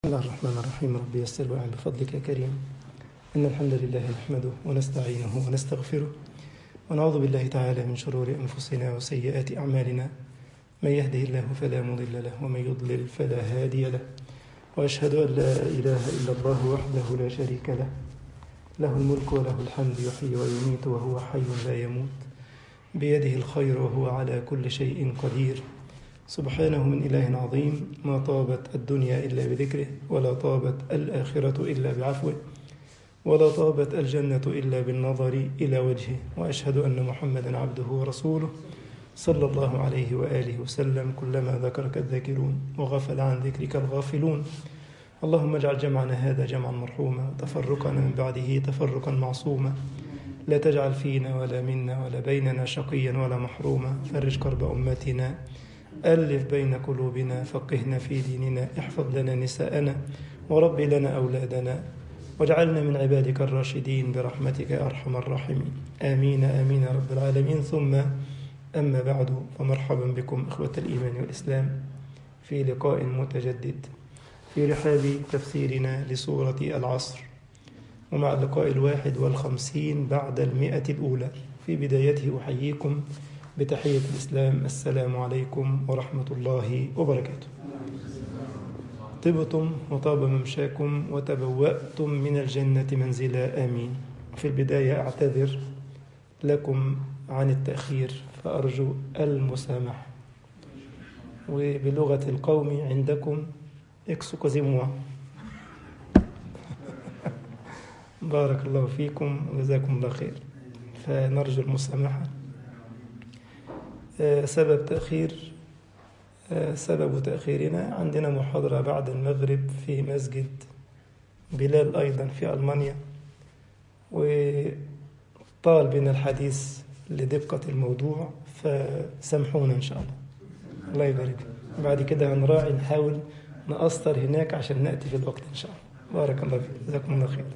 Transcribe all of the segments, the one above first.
بسم الله الرحمن الرحيم ربي يسر وأعن بفضلك يا كريم إن الحمد لله نحمده ونستعينه ونستغفره ونعوذ بالله تعالى من شرور أنفسنا وسيئات أعمالنا من يهده الله فلا مضل له ومن يضلل فلا هادي له وأشهد أن لا إله إلا الله وحده لا شريك له له الملك وله الحمد يحيي ويميت وهو حي لا يموت بيده الخير وهو على كل شيء قدير سبحانه من إله عظيم ما طابت الدنيا إلا بذكره ولا طابت الآخرة إلا بعفوه ولا طابت الجنة إلا بالنظر إلى وجهه وأشهد أن محمدا عبده ورسوله صلى الله عليه وآله وسلم كلما ذكرك الذاكرون وغفل عن ذكرك الغافلون اللهم اجعل جمعنا هذا جمعا مرحوما وتفرقنا من بعده تفرقا معصوما لا تجعل فينا ولا منا ولا بيننا شقيا ولا محروما فرج كرب أمتنا ألف بين قلوبنا فقهنا في ديننا احفظ لنا نساءنا ورب لنا أولادنا واجعلنا من عبادك الراشدين برحمتك يا أرحم الراحمين آمين آمين يا رب العالمين ثم أما بعد فمرحبا بكم إخوة الإيمان والإسلام في لقاء متجدد في رحاب تفسيرنا لسورة العصر ومع اللقاء الواحد والخمسين بعد المئة الأولى في بدايته أحييكم بتحية الإسلام السلام عليكم ورحمة الله وبركاته طبتم وطاب ممشاكم وتبوأتم من الجنة منزلا آمين في البداية أعتذر لكم عن التأخير فأرجو المسامحة وبلغة القوم عندكم اكسكوزيموا بارك الله فيكم وجزاكم الله خير فنرجو المسامحة سبب تأخير سبب تأخيرنا عندنا محاضرة بعد المغرب في مسجد بلال أيضا في ألمانيا وطال بنا الحديث لدقة الموضوع فسامحونا إن شاء الله الله يبارك بعد كده هنراعي نحاول نأثر هناك عشان نأتي في الوقت إن شاء الله بارك الله فيك جزاكم الله خير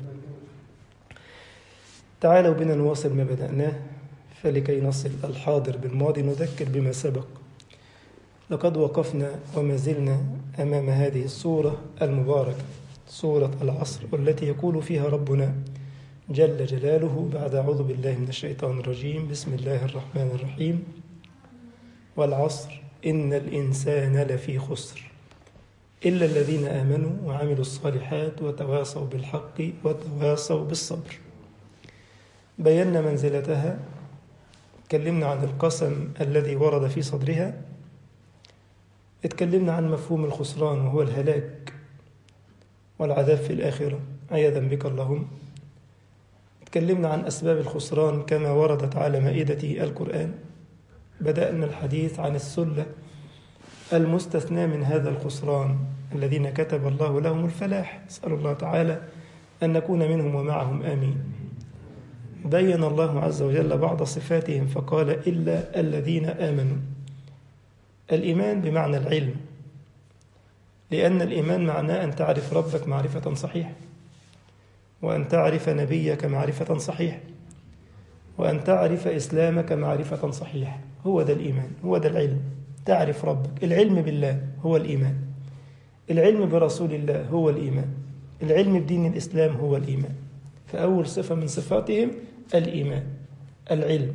تعالوا بنا نواصل ما بدأناه فلكي نصل الحاضر بالماضي نذكر بما سبق لقد وقفنا وما زلنا أمام هذه الصورة المباركة صورة العصر والتي يقول فيها ربنا جل جلاله بعد أعوذ بالله من الشيطان الرجيم بسم الله الرحمن الرحيم والعصر إن الإنسان لفي خسر إلا الذين آمنوا وعملوا الصالحات وتواصوا بالحق وتواصوا بالصبر بينا منزلتها اتكلمنا عن القسم الذي ورد في صدرها اتكلمنا عن مفهوم الخسران وهو الهلاك والعذاب في الآخرة عياذا بك اللهم اتكلمنا عن أسباب الخسران كما وردت على مائدة القرآن بدأنا الحديث عن السلة المستثنى من هذا الخسران الذين كتب الله لهم الفلاح نسأل الله تعالى أن نكون منهم ومعهم آمين بين الله عز وجل بعض صفاتهم فقال إلا الذين آمنوا الإيمان بمعنى العلم لأن الإيمان معناه أن تعرف ربك معرفة صحيحة وأن تعرف نبيك معرفة صحيحة وأن تعرف إسلامك معرفة صحيحة هو ده الإيمان هو ده العلم تعرف ربك العلم بالله هو الإيمان العلم برسول الله هو الإيمان العلم بدين الإسلام هو الإيمان فأول صفة من صفاتهم الإيمان العلم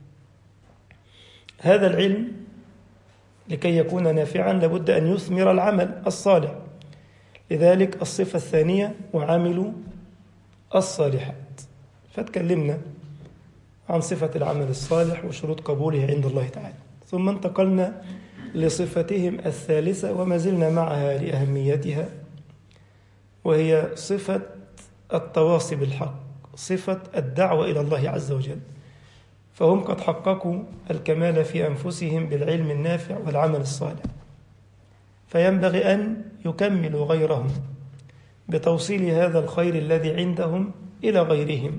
هذا العلم لكي يكون نافعا لابد أن يثمر العمل الصالح لذلك الصفة الثانية وعملوا الصالحات فتكلمنا عن صفة العمل الصالح وشروط قبوله عند الله تعالى ثم انتقلنا لصفتهم الثالثة وما زلنا معها لأهميتها وهي صفة التواصي بالحق صفة الدعوة إلى الله عز وجل فهم قد حققوا الكمال في أنفسهم بالعلم النافع والعمل الصالح فينبغي أن يكملوا غيرهم بتوصيل هذا الخير الذي عندهم إلى غيرهم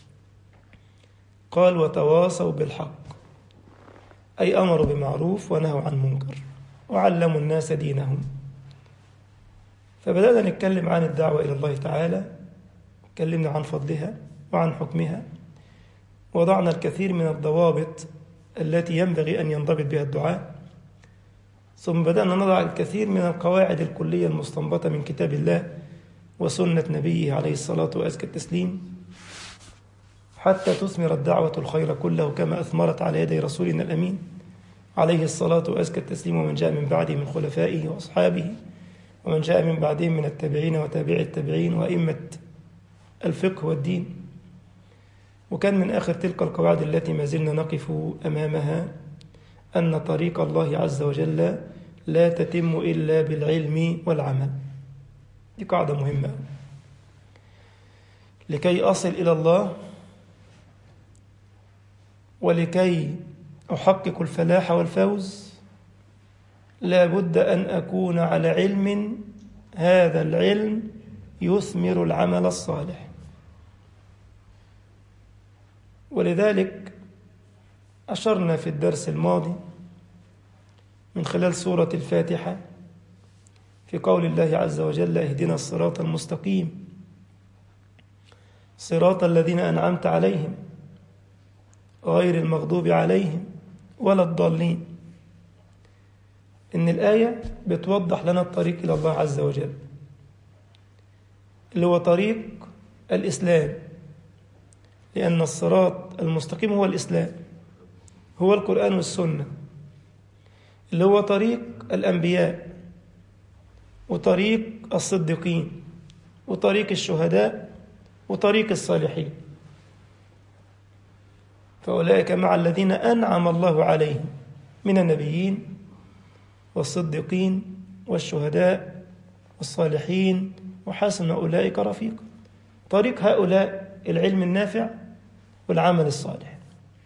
قال وتواصوا بالحق أي أمروا بمعروف ونهوا عن منكر وعلموا الناس دينهم فبدأنا نتكلم عن الدعوة إلى الله تعالى تكلمنا عن فضلها وعن حكمها وضعنا الكثير من الضوابط التي ينبغي أن ينضبط بها الدعاء ثم بدأنا نضع الكثير من القواعد الكلية المستنبطة من كتاب الله وسنة نبيه عليه الصلاة وأزكى التسليم حتى تثمر الدعوة الخير كله كما أثمرت على يدي رسولنا الأمين عليه الصلاة وأزكى التسليم ومن جاء من بعده من خلفائه وأصحابه ومن جاء من بعدهم من التابعين وتابع التابعين وأئمة الفقه والدين وكان من آخر تلك القواعد التي ما زلنا نقف أمامها أن طريق الله عز وجل لا تتم إلا بالعلم والعمل دي قاعدة مهمة لكي أصل إلى الله ولكي أحقق الفلاح والفوز لا بد أن أكون على علم هذا العلم يثمر العمل الصالح ولذلك أشرنا في الدرس الماضي من خلال سورة الفاتحة في قول الله عز وجل اهدنا الصراط المستقيم صراط الذين أنعمت عليهم غير المغضوب عليهم ولا الضالين إن الآية بتوضح لنا الطريق إلى الله عز وجل اللي هو طريق الإسلام لأن الصراط المستقيم هو الإسلام هو القرآن والسنة اللي هو طريق الأنبياء وطريق الصديقين وطريق الشهداء وطريق الصالحين فأولئك مع الذين أنعم الله عليهم من النبيين والصديقين والشهداء والصالحين وحسن أولئك رفيقا طريق هؤلاء العلم النافع والعمل الصالح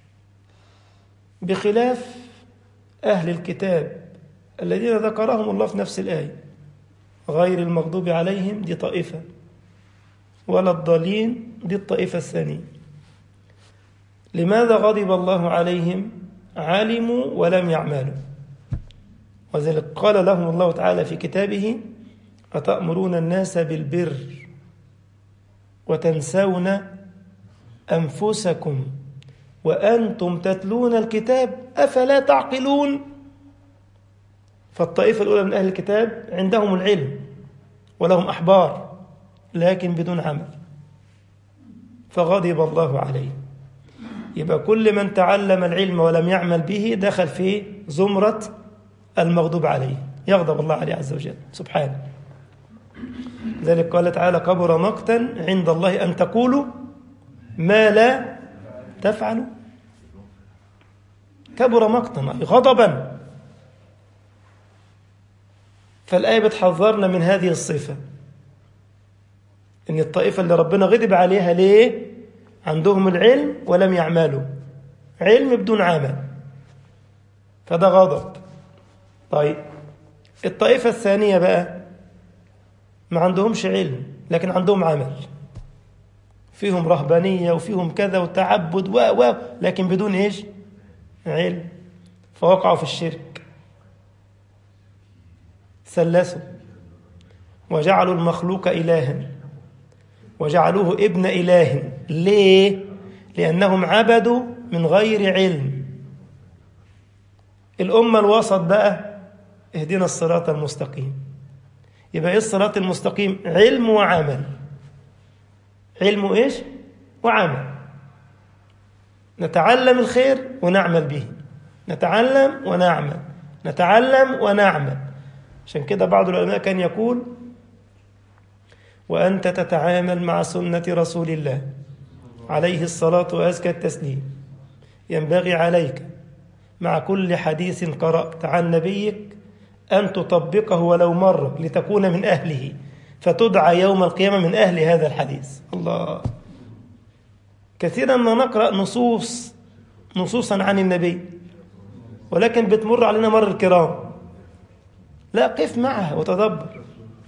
بخلاف أهل الكتاب الذين ذكرهم الله في نفس الآية غير المغضوب عليهم دي طائفة ولا الضالين دي الطائفة الثانية لماذا غضب الله عليهم علموا ولم يعملوا وذلك قال لهم الله تعالى في كتابه أتأمرون الناس بالبر وتنسون أنفسكم وأنتم تتلون الكتاب أفلا تعقلون فالطائفة الأولى من أهل الكتاب عندهم العلم ولهم أحبار لكن بدون عمل فغضب الله عليه يبقى كل من تعلم العلم ولم يعمل به دخل في زمرة المغضوب عليه يغضب الله عليه عز وجل سبحانه ذلك قال تعالى كبر مقتا عند الله أن تقولوا ما لا تفعلوا كبر مقتا غضبا فالآية بتحذرنا من هذه الصفة إن الطائفة اللي ربنا غضب عليها ليه عندهم العلم ولم يعملوا علم بدون عمل فده غضب طيب الطائفة الثانية بقى ما عندهمش علم لكن عندهم عمل فيهم رهبانية وفيهم كذا وتعبد و و لكن بدون ايش علم فوقعوا في الشرك ثلثوا وجعلوا المخلوق إلها وجعلوه ابن إله ليه؟ لأنهم عبدوا من غير علم الأمة الوسط بقى اهدنا الصراط المستقيم يبقى ايه الصراط المستقيم علم وعمل علم ايش وعمل نتعلم الخير ونعمل به نتعلم ونعمل نتعلم ونعمل عشان كده بعض العلماء كان يقول وأنت تتعامل مع سنة رسول الله عليه الصلاة وأزكى التسليم ينبغي عليك مع كل حديث قرأت عن نبيك أن تطبقه ولو مرة لتكون من أهله فتدعى يوم القيامة من أهل هذا الحديث الله كثيرا ما نقرأ نصوص نصوصا عن النبي ولكن بتمر علينا مر الكرام لا قف معها وتدبر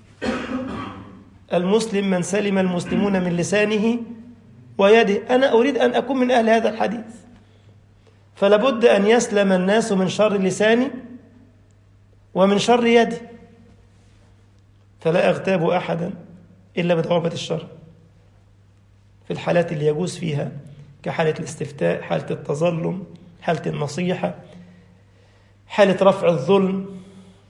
المسلم من سلم المسلمون من لسانه ويده أنا أريد أن أكون من أهل هذا الحديث فلابد أن يسلم الناس من شر لساني ومن شر يدي فلا أغتاب أحدا إلا بتوبة الشر في الحالات اللي يجوز فيها كحالة الاستفتاء حالة التظلم حالة النصيحة حالة رفع الظلم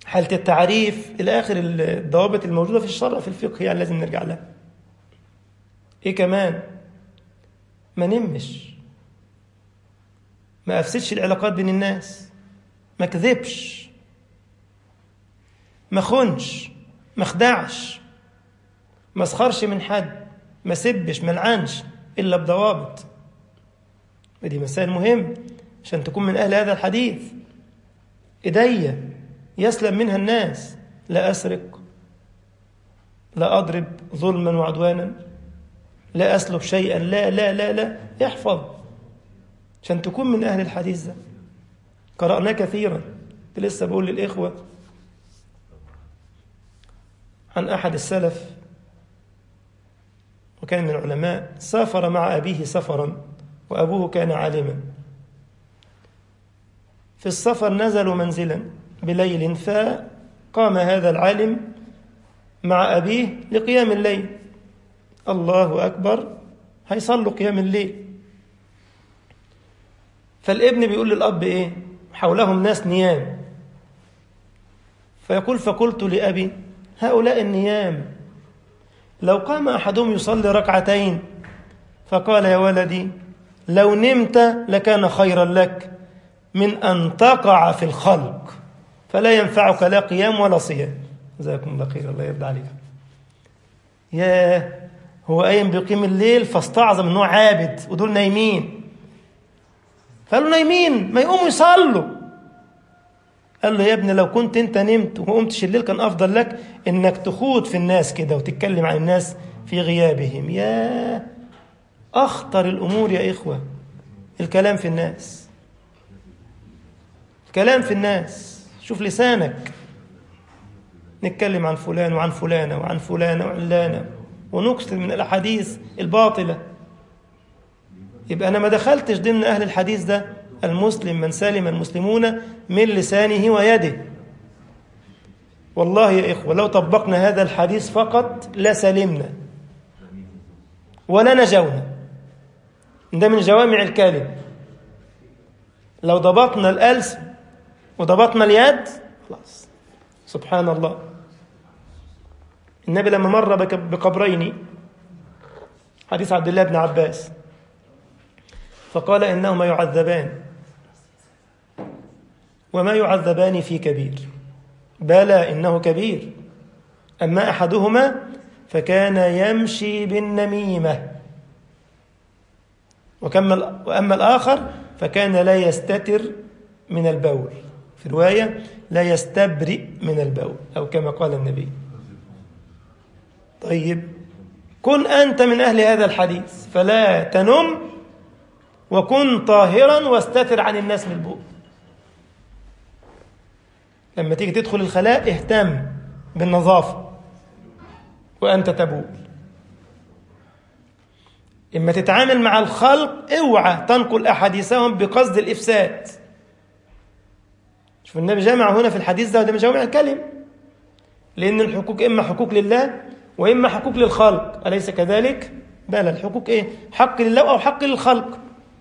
حالة التعريف إلى آخر الضوابط الموجودة في الشرع في الفقه يعني لازم نرجع لها إيه كمان ما نمش ما أفسدش العلاقات بين الناس ما كذبش ما خنش ما خدعش ما اسخرش من حد ما سبش ما لعنش إلا بضوابط ودي مسائل مهم عشان تكون من أهل هذا الحديث إيديا يسلم منها الناس لا أسرق لا أضرب ظلما وعدوانا لا أسلب شيئا لا لا لا لا احفظ عشان تكون من أهل الحديث ده قرأناه كثيرا كنت لسه بقول للإخوة عن أحد السلف وكان من العلماء سافر مع أبيه سفرا وأبوه كان عالما في السفر نزلوا منزلا بليل فقام هذا العالم مع أبيه لقيام الليل الله أكبر هيصلوا قيام الليل فالابن بيقول للأب إيه حولهم ناس نيام فيقول فقلت لأبي هؤلاء النيام لو قام أحدهم يصلي ركعتين فقال يا ولدي لو نمت لكان خيرا لك من أن تقع في الخلق فلا ينفعك لا قيام ولا صيام جزاكم الله خير الله يرضى عليك يا هو قايم بيقيم الليل فاستعظم ان هو عابد ودول نايمين فقالوا نايمين ما يقوموا يصلوا قال له يا ابني لو كنت انت نمت وما قمتش الليل كان افضل لك انك تخوض في الناس كده وتتكلم عن الناس في غيابهم يا اخطر الامور يا اخوه الكلام في الناس الكلام في الناس شوف لسانك نتكلم عن فلان وعن فلانة وعن فلانة وعلانة ونكثر من الأحاديث الباطلة يبقى أنا ما دخلتش ضمن أهل الحديث ده المسلم من سلم المسلمون من لسانه ويده والله يا إخوة لو طبقنا هذا الحديث فقط لسلمنا ولا نجونا ده من جوامع الكلم لو ضبطنا الألسن وضبطنا اليد خلاص سبحان الله النبي لما مر بقبرين حديث عبد الله بن عباس فقال إنهما يعذبان وما يعذبان في كبير بلى إنه كبير أما أحدهما فكان يمشي بالنميمة وكما وأما الآخر فكان لا يستتر من البول في رواية لا يستبرئ من البول أو كما قال النبي طيب كن أنت من أهل هذا الحديث فلا تنم وكن طاهرا واستتر عن الناس من البول لما تيجي تدخل الخلاء اهتم بالنظافة وأنت تبول إما تتعامل مع الخلق اوعى تنقل أحاديثهم بقصد الإفساد شوف النبي جامع هنا في الحديث ده وده من جوامع الكلم لأن الحقوق إما حقوق لله وإما حقوق للخلق أليس كذلك؟ بلى الحقوق إيه؟ حق لله أو حق للخلق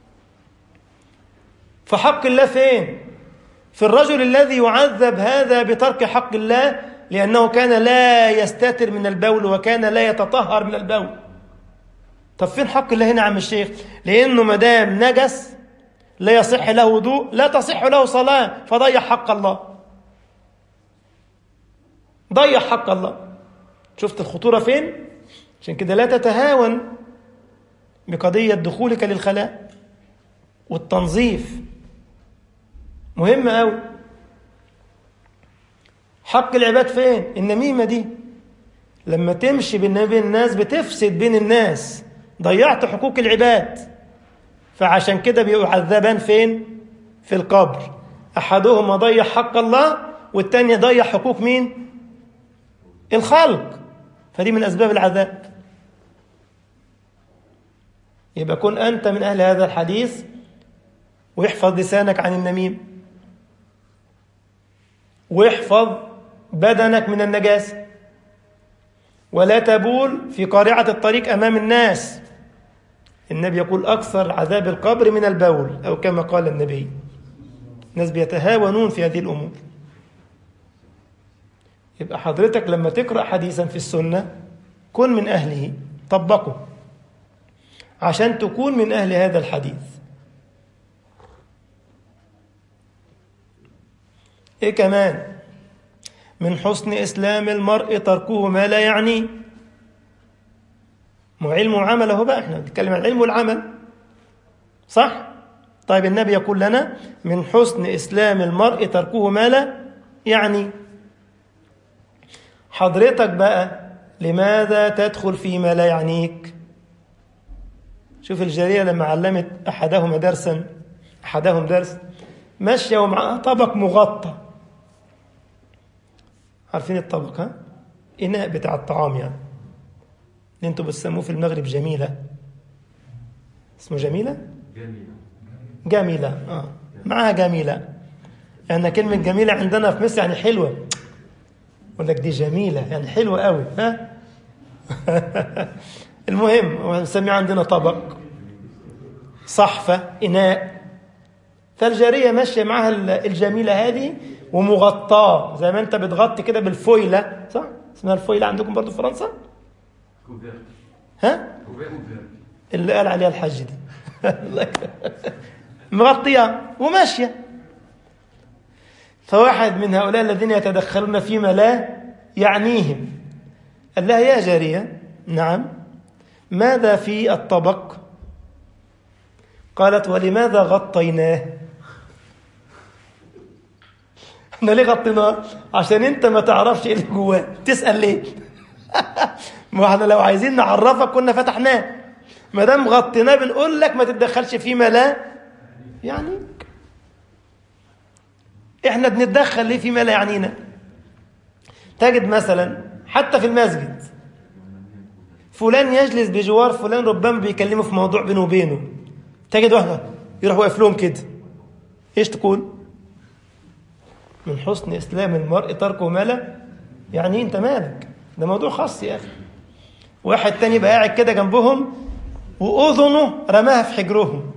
فحق الله فين؟ في الرجل الذي يعذب هذا بترك حق الله لأنه كان لا يستتر من البول وكان لا يتطهر من البول طب فين حق الله هنا يا عم الشيخ؟ لأنه ما دام نجس لا يصح له وضوء لا تصح له صلاة فضيع حق الله ضيع حق الله شفت الخطورة فين؟ عشان كده لا تتهاون بقضية دخولك للخلاء والتنظيف مهم أوي حق العباد فين؟ النميمة دي لما تمشي بين الناس بتفسد بين الناس ضيعت حقوق العباد فعشان كده بيعذبان فين؟ في القبر أحدهما ضيع حق الله والتاني ضيع حقوق مين؟ الخلق فدي من أسباب العذاب يبقى كن أنت من أهل هذا الحديث واحفظ لسانك عن النميم واحفظ بدنك من النجاسة ولا تبول في قارعة الطريق أمام الناس النبي يقول أكثر عذاب القبر من البول أو كما قال النبي الناس بيتهاونون في هذه الأمور يبقى حضرتك لما تقرأ حديثا في السنة كن من أهله طبقه عشان تكون من أهل هذا الحديث إيه كمان من حسن إسلام المرء تركه ما لا يعنيه مو علم وعمل اهو بقى احنا بنتكلم عن العلم والعمل صح طيب النبي يقول لنا من حسن اسلام المرء تركه ما لا يعني حضرتك بقى لماذا تدخل فيما لا يعنيك شوف الجاريه لما علمت احدهما درسا احدهم درس ماشيه ومعها طبق مغطى عارفين الطبق ها اناء بتاع الطعام يعني اللي انتوا بتسموه في المغرب جميلة اسمه جميلة؟ جميلة جميلة اه معاها جميلة يعني كلمة جميلة عندنا في مصر يعني حلوة يقول لك دي جميلة يعني حلوة قوي ها المهم هو بنسميه عندنا طبق صحفة إناء فالجارية ماشية معاها الجميلة هذه ومغطاة زي ما انت بتغطي كده بالفويلة صح؟ اسمها الفويلة عندكم برضو في فرنسا؟ كوفير ها؟ كوفير كوفير اللي قال عليها الحج دي مغطية وماشية فواحد من هؤلاء الذين يتدخلون فيما لا يعنيهم قال لها يا جارية نعم ماذا في الطبق قالت ولماذا غطيناه احنا ليه غطيناه عشان انت ما تعرفش ايه اللي جواه تسأل ليه ما احنا لو عايزين نعرفك كنا فتحناه ما دام غطيناه بنقول لك ما تتدخلش فيما لا يعنيك احنا بنتدخل ليه فيما لا يعنينا تجد مثلا حتى في المسجد فلان يجلس بجوار فلان ربما بيكلمه في موضوع بينه وبينه تجد واحد يروح واقف لهم كده ايش تقول من حسن اسلام المرء تركه ما لا يعني انت مالك ده موضوع خاص يا اخي واحد تاني يبقى قاعد كده جنبهم واذنه رماها في حجرهم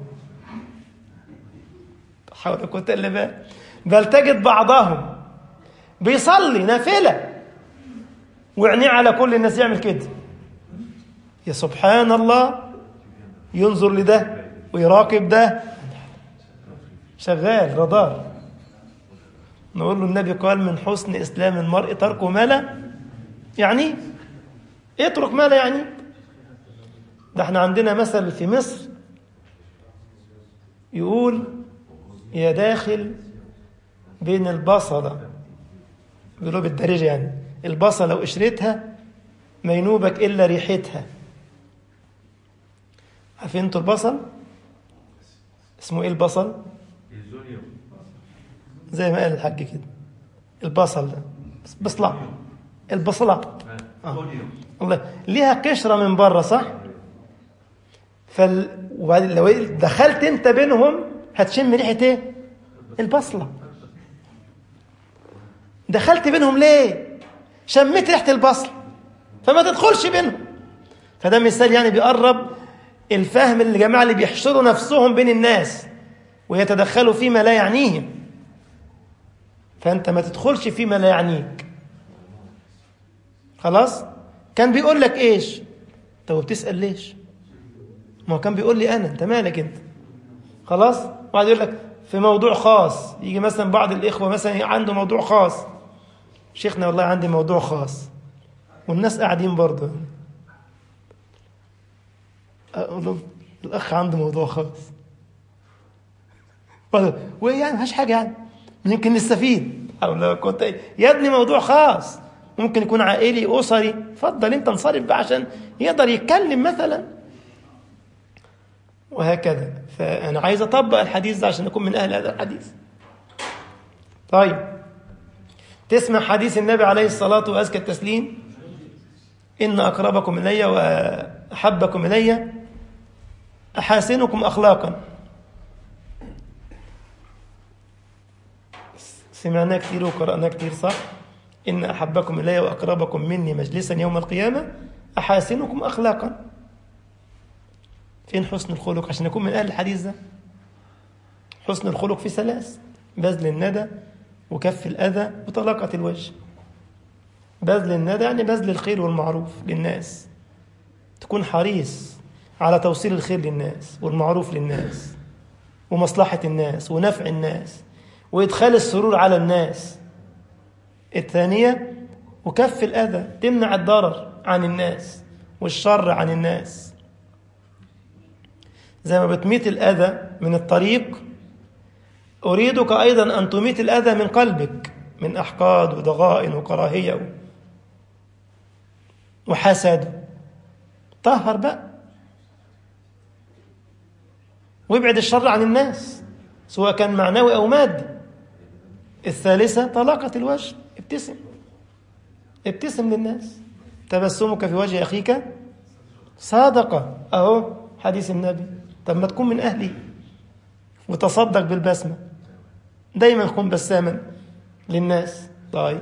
حول ولا قوه الا بالله بل تجد بعضهم بيصلي نافله وعينيه على كل الناس يعمل كده يا سبحان الله ينظر لده ويراقب ده شغال رادار نقول له النبي قال من حسن اسلام المرء تركه ما لا يعني اترك ما لا يعني ده احنا عندنا مثل في مصر يقول يا داخل بين البصلة بيقولوا بالدارجة يعني البصلة لو قشرتها ما ينوبك إلا ريحتها عارفين انتوا البصل اسمه ايه البصل الزونيوم زي ما قال الحاج كده البصل ده بصلة البصلة آه. زونيوم الله ليها قشرة من بره صح فال... وبعدين لو دخلت انت بينهم هتشم ريحة ايه البصلة دخلت بينهم ليه شميت ريحة البصل فما تدخلش بينهم فده مثال يعني بيقرب الفهم الجماعة اللي بيحشروا نفسهم بين الناس ويتدخلوا فيما لا يعنيهم فأنت ما تدخلش فيما لا يعنيك خلاص كان بيقول لك ايش طب بتسأل ليش ما هو كان بيقول لي انا انت مالك انت خلاص وبعد يقول لك في موضوع خاص يجي مثلا بعض الاخوه مثلا عنده موضوع خاص شيخنا والله عندي موضوع خاص والناس قاعدين برضه اقول لهم الاخ عنده موضوع خاص وايه يعني مفيش حاجه يعني يمكن نستفيد او لو كنت يا ابني موضوع خاص ممكن يكون عائلي اسري اتفضل انت انصرف بقى عشان يقدر يتكلم مثلا وهكذا فانا عايز اطبق الحديث ده عشان اكون من اهل هذا الحديث طيب تسمع حديث النبي عليه الصلاه وازكى التسليم ان اقربكم الي واحبكم الي احاسنكم اخلاقا سمعناه كتير وقرأناه كتير صح إن أحبكم إلي وأقربكم مني مجلسا يوم القيامة أحاسنكم أخلاقا فين حسن الخلق عشان نكون من أهل الحديث ده حسن الخلق في ثلاث بذل الندى وكف الأذى وطلاقة الوجه بذل الندى يعني بذل الخير والمعروف للناس تكون حريص على توصيل الخير للناس والمعروف للناس ومصلحة الناس ونفع الناس وإدخال السرور على الناس الثانية وكف الأذى تمنع الضرر عن الناس والشر عن الناس زي ما بتميت الأذى من الطريق أريدك أيضا أن تميت الأذى من قلبك من أحقاد وضغائن وكراهية وحسد طهر بقى وابعد الشر عن الناس سواء كان معنوي أو مادي الثالثة طلاقة الوجه ابتسم ابتسم للناس تبسمك في وجه أخيك صادقة أهو حديث النبي طب ما تكون من أهلي وتصدق بالبسمة دايما كن بساما للناس طيب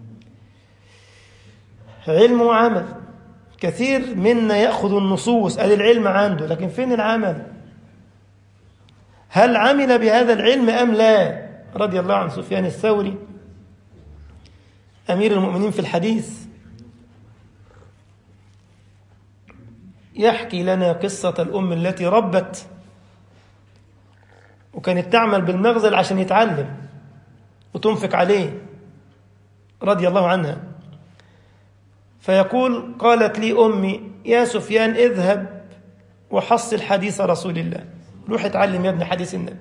علم وعمل كثير منا يأخذ النصوص أدي العلم عنده لكن فين العمل هل عمل بهذا العلم أم لا رضي الله عن سفيان الثوري أمير المؤمنين في الحديث يحكي لنا قصة الأم التي ربت وكانت تعمل بالمغزل عشان يتعلم وتنفق عليه رضي الله عنها فيقول قالت لي أمي يا سفيان اذهب وحصل حديث رسول الله روح اتعلم يا ابن حديث النبي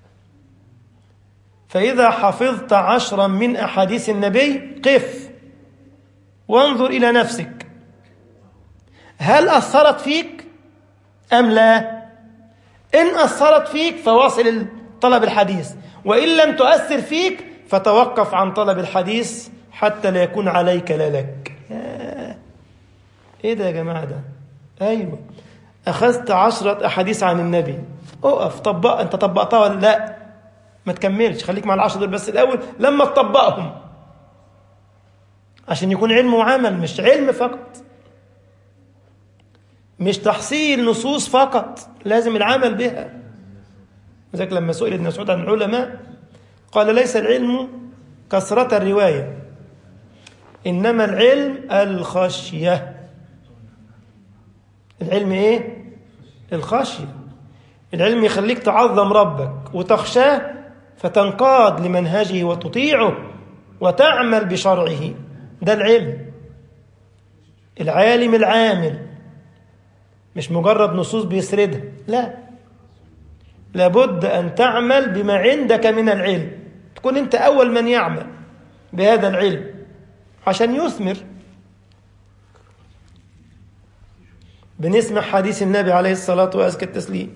فإذا حفظت عشرا من أحاديث النبي قف وانظر إلى نفسك هل أثرت فيك أم لا إن أثرت فيك فواصل طلب الحديث وإن لم تؤثر فيك فتوقف عن طلب الحديث حتى لا يكون عليك لا لك ايه ده يا جماعة ده ايوه اخذت عشرة احاديث عن النبي اقف طبق انت طبقتها ولا لا ما تكملش خليك مع العشرة دول بس الاول لما تطبقهم عشان يكون علم وعمل مش علم فقط مش تحصيل نصوص فقط لازم العمل بها لذلك لما سئل ابن مسعود عن العلماء قال ليس العلم كثرة الرواية إنما العلم الخشية العلم إيه؟ الخشية العلم يخليك تعظم ربك وتخشاه فتنقاد لمنهجه وتطيعه وتعمل بشرعه ده العلم العالم العامل مش مجرد نصوص بيسردها لا لابد أن تعمل بما عندك من العلم تكون أنت أول من يعمل بهذا العلم عشان يثمر بنسمع حديث النبي عليه الصلاة وأزكى التسليم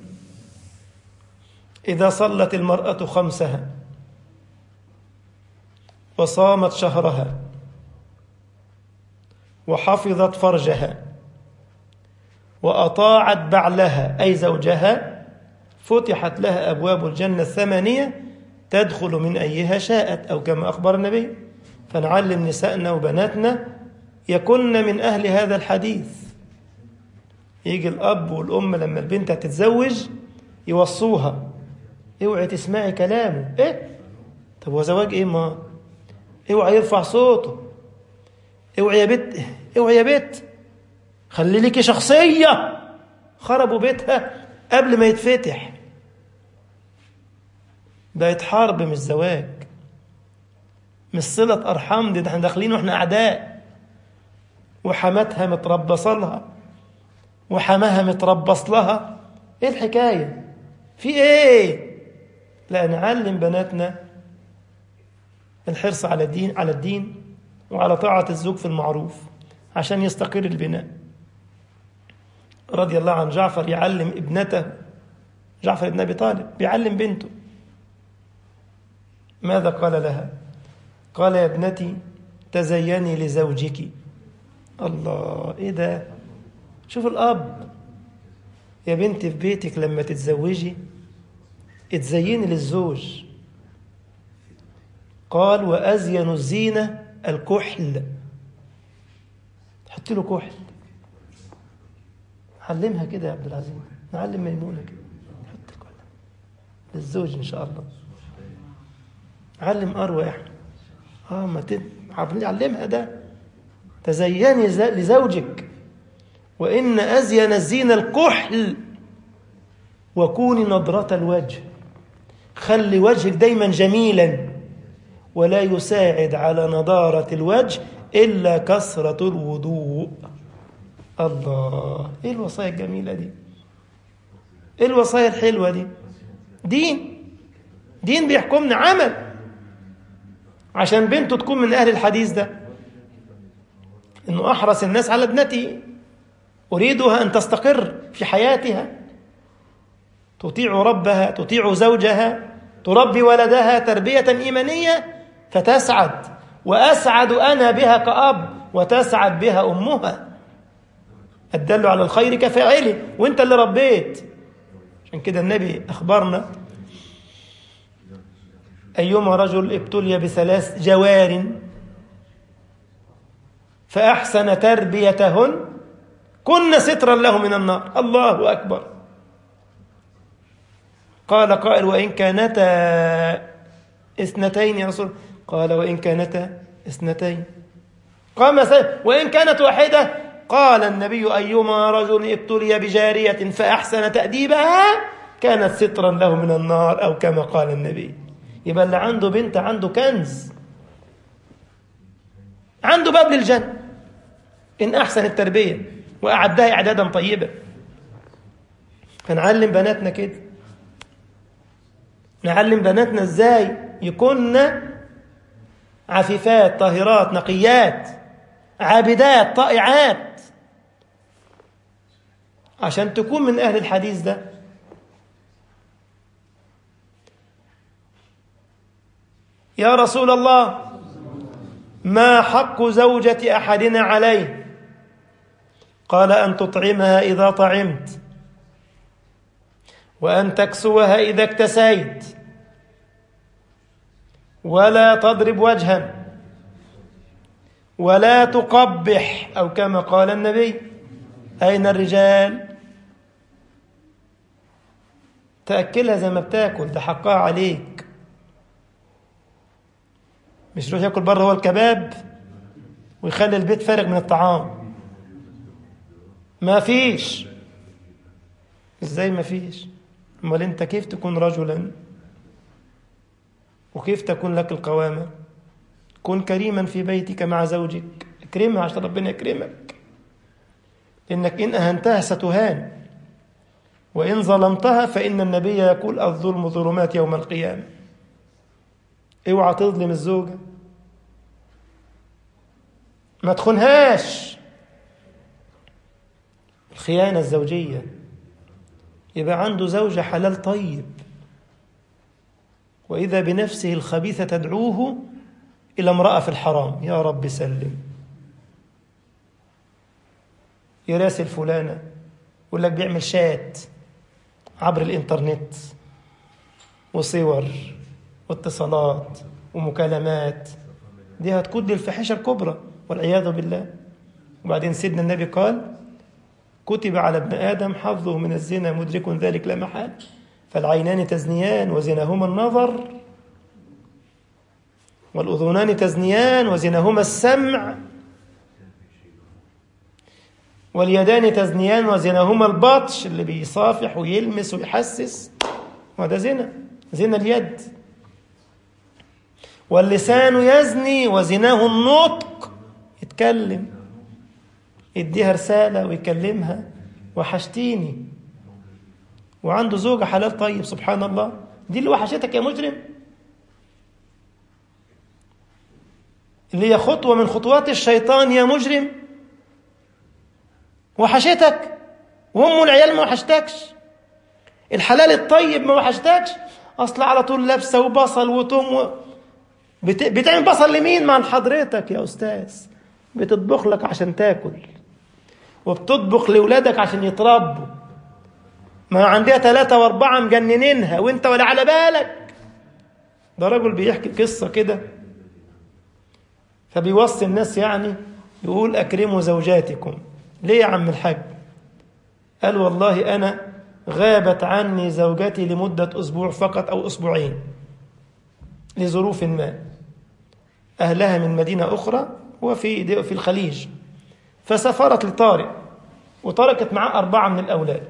إذا صلت المرأة خمسها وصامت شهرها وحفظت فرجها وأطاعت بعلها أي زوجها فتحت لها أبواب الجنة الثمانية تدخل من أيها شاءت أو كما أخبر النبي فنعلم نسائنا وبناتنا يكن من أهل هذا الحديث يجي الأب والأم لما البنت هتتزوج يوصوها اوعي تسمعي كلامه ايه طب هو زواج ايه ما اوعي يرفع صوته اوعي يا بت اوعي يا بت خلي ليكي شخصية خربوا بيتها قبل ما يتفتح بقت حرب مش زواج مش صلة أرحام دي احنا داخلين واحنا أعداء وحماتها متربصة لها وحماها متربص لها ايه الحكاية في ايه لا نعلم بناتنا الحرص على الدين على الدين وعلى طاعة الزوج في المعروف عشان يستقر البناء رضي الله عن جعفر يعلم ابنته جعفر بن ابي طالب بيعلم بنته ماذا قال لها قال يا ابنتي تزيني لزوجك الله ايه ده شوف الاب يا بنتي في بيتك لما تتزوجي اتزيني للزوج قال وازين الزينه الكحل حط له كحل علمها كده يا عبد العزيز نعلم ميمونه كده حط الكحل للزوج ان شاء الله علم اروى يا احمد اه ما تد... علمها ده تزيني ز- لزوجك وإن أزين الزين الكحل وكوني نضرة الوجه خلي وجهك دايما جميلا ولا يساعد على نضارة الوجه إلا كثرة الوضوء الله إيه الوصايا الجميلة دي إيه الوصايا الحلوة دي دين دين بيحكمنا عمل عشان بنته تكون من أهل الحديث ده إنه أحرص الناس على ابنته أريدها أن تستقر في حياتها تطيع ربها تطيع زوجها تربي ولدها تربية إيمانية فتسعد وأسعد أنا بها كأب وتسعد بها أمها الدل على الخير كفاعله وانت اللي ربيت عشان كده النبي أخبرنا أيما رجل ابتلي بثلاث جوار فأحسن تربيتهن كن سترا له من النار الله أكبر قال قائل وإن كانتا اثنتين يا رسول قال وإن كانتا اثنتين قام س- وإن كانت واحدة قال النبي أيما رجل ابتلي بجارية فأحسن تأديبها كانت سترا له من النار أو كما قال النبي يبقى اللي عنده بنت عنده كنز عنده باب للجنة إن أحسن التربية وأعدها إعدادا طيبا فنعلم بناتنا كده نعلم بناتنا إزاي يكون عفيفات طاهرات نقيات عابدات طائعات عشان تكون من أهل الحديث ده يا رسول الله ما حق زوجة أحدنا عليه قال أن تطعمها إذا طعمت وأن تكسوها إذا اكتسيت ولا تضرب وجها ولا تقبح أو كما قال النبي أين الرجال تأكلها زي ما بتاكل ده حقها عليك مش يروح ياكل بره هو الكباب ويخلي البيت فارغ من الطعام ما فيش ازاي ما فيش امال انت كيف تكون رجلا وكيف تكون لك القوامه كن كريما في بيتك مع زوجك اكرمها عشان ربنا يكرمك انك ان اهنتها ستهان وان ظلمتها فان النبي يقول الظلم ظلمات يوم القيامه اوعى تظلم الزوجه ما تخنهاش الخيانه الزوجيه يبقى عنده زوجة حلال طيب وإذا بنفسه الخبيثة تدعوه إلى امرأة في الحرام يا رب سلم يراسل فلانة يقول لك بيعمل شات عبر الإنترنت وصور واتصالات ومكالمات دي هتكون للفاحشة الكبرى والعياذ بالله وبعدين سيدنا النبي قال كتب على ابن آدم حظه من الزنا مدرك ذلك لا محال فالعينان تزنيان وزناهما النظر والأذنان تزنيان وزناهما السمع واليدان تزنيان وزناهما البطش اللي بيصافح ويلمس ويحسس وهذا زنا زنا اليد واللسان يزني وزناه النطق يتكلم يديها رسالة ويكلمها وحشتيني وعنده زوجة حلال طيب سبحان الله دي اللي وحشتك يا مجرم اللي هي خطوة من خطوات الشيطان يا مجرم وحشتك وام العيال ما وحشتكش الحلال الطيب ما وحشتكش اصل على طول لابسه وبصل وتوم و... بت... بتعمل بصل لمين مع حضرتك يا استاذ بتطبخ لك عشان تاكل وبتطبخ لاولادك عشان يتربوا ما عندها ثلاثة وأربعة مجننينها وأنت ولا على بالك ده رجل بيحكي قصة كده فبيوصي الناس يعني يقول أكرموا زوجاتكم ليه يا عم الحاج قال والله أنا غابت عني زوجتي لمدة أسبوع فقط أو أسبوعين لظروف ما أهلها من مدينة أخرى هو في في الخليج فسافرت لطارق وتركت معاه أربعة من الأولاد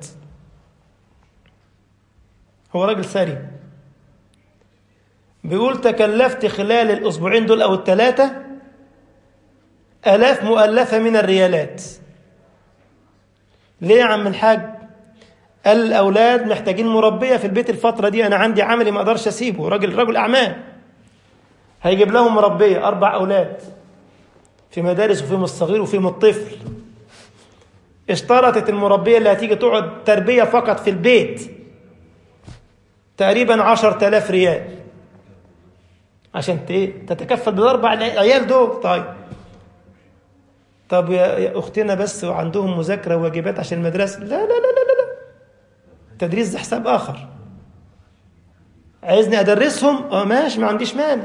هو راجل ثري بيقول تكلفت خلال الأسبوعين دول أو الثلاثة آلاف مؤلفة من الريالات ليه يا عم الحاج قال الأولاد محتاجين مربية في البيت الفترة دي أنا عندي عملي ما أقدرش أسيبه راجل رجل أعمال هيجيب لهم مربية أربع أولاد في مدارس وفيهم الصغير وفيهم الطفل اشترطت المربية اللي هتيجي تقعد تربية فقط في البيت تقريبا عشر تلاف ريال عشان تتكفل بالأربع عيال دول طيب طب يا أختنا بس وعندهم مذاكرة وواجبات عشان المدرسة لا لا لا لا لا تدريس ده حساب آخر عايزني أدرسهم اه ماشي ما عنديش مانع